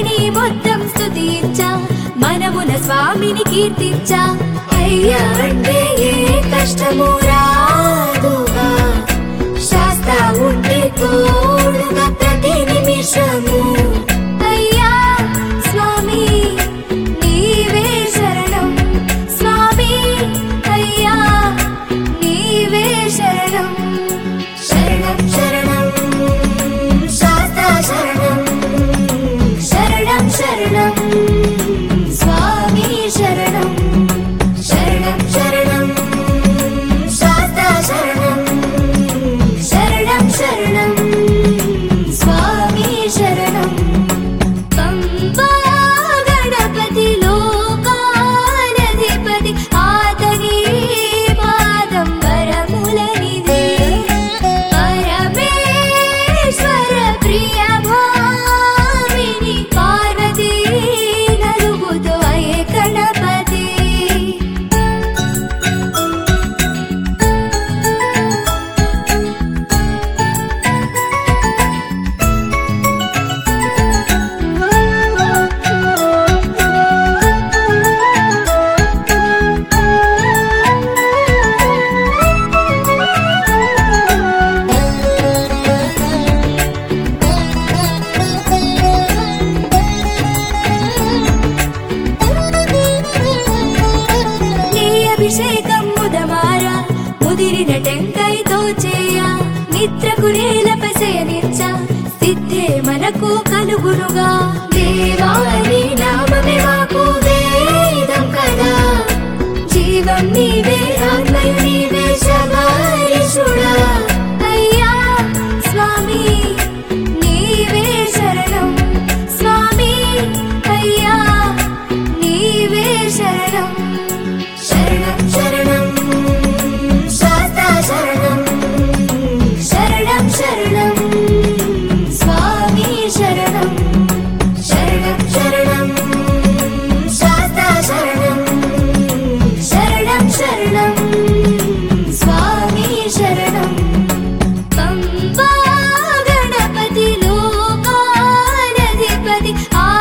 ధరణి మొత్తం స్తుతించా మనమున స్వామిని కీర్తించా అయ్యా అంటే ఏ కష్టము రాదుగా శాస్త్ర ఉంటే తోడుగా ప్రతి నిమిషము అయ్యా స్వామి నీవే శరణం స్వామి అయ్యా నీవే శరణం శరణం శరణం శాస్త్ర శరణం శరణం శరణం స్వామి శరణం శరణం శరణం శాస్త్ర శరణం శరణం శరణం స్వామి శరణం పంబా గణపతి లోకానధిపతి ఆతని పాదం వరములనిది పరమేశ్వర ప్రియ భామిని పార్వతీ నలుగుతో అయే గణపతి నీ అభిషేకం ముదమార ముదిరిన టెంకాయతో చేయ నిద్రకు నేలపై శయనిచ్చ సిద్ధే మనకు కలుగునుగా దేవాని నామమే మాకు వేదం కదా జీవం నీవే ఆత్మయు నీవే శబారీషుడా అయ్యా స్వామి నీవే శరణం స్వామి అయ్యా నీవే శరణం శరణం శరణం శాస్త్ర శరణం శరణం శరణం స్వామి శరణం శరణం శరణం శాస్త్ర శరణం శరణం శరణం స్వామి శరణం పంబా గణపతి లోకానధిపతి ఆ